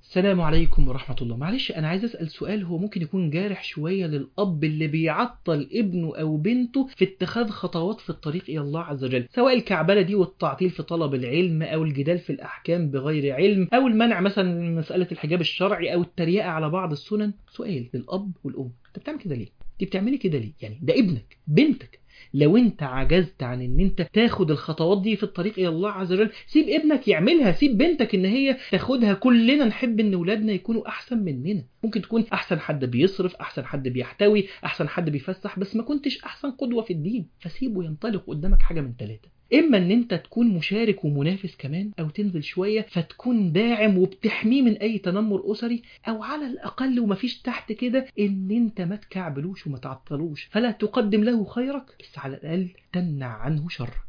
السلام عليكم ورحمة الله معلش أنا عايز أسأل سؤال هو ممكن يكون جارح شوية للأب اللي بيعطل ابنه أو بنته في اتخاذ خطوات في الطريق إلى الله عز وجل سواء الكعبلة دي والتعطيل في طلب العلم أو الجدال في الأحكام بغير علم أو المنع مثلا من مسألة الحجاب الشرعي أو التريقة على بعض السنن سؤال للأب والأم أنت بتعمل كده ليه؟ دي بتعملي كده ليه؟ يعني ده ابنك بنتك لو انت عجزت عن ان انت تاخد الخطوات دي في الطريق الى الله عز وجل سيب ابنك يعملها سيب بنتك ان هي تاخدها كلنا نحب ان ولادنا يكونوا احسن مننا ممكن تكون احسن حد بيصرف احسن حد بيحتوي احسن حد بيفسح بس ما كنتش احسن قدوة في الدين فسيبه ينطلق قدامك حاجة من ثلاثة اما ان انت تكون مشارك ومنافس كمان او تنزل شوية فتكون داعم وبتحميه من اي تنمر اسري او على الاقل ومفيش تحت كده ان انت ما تكعبلوش وما تعطلوش فلا تقدم له خيرك بس على الاقل تمنع عنه شرك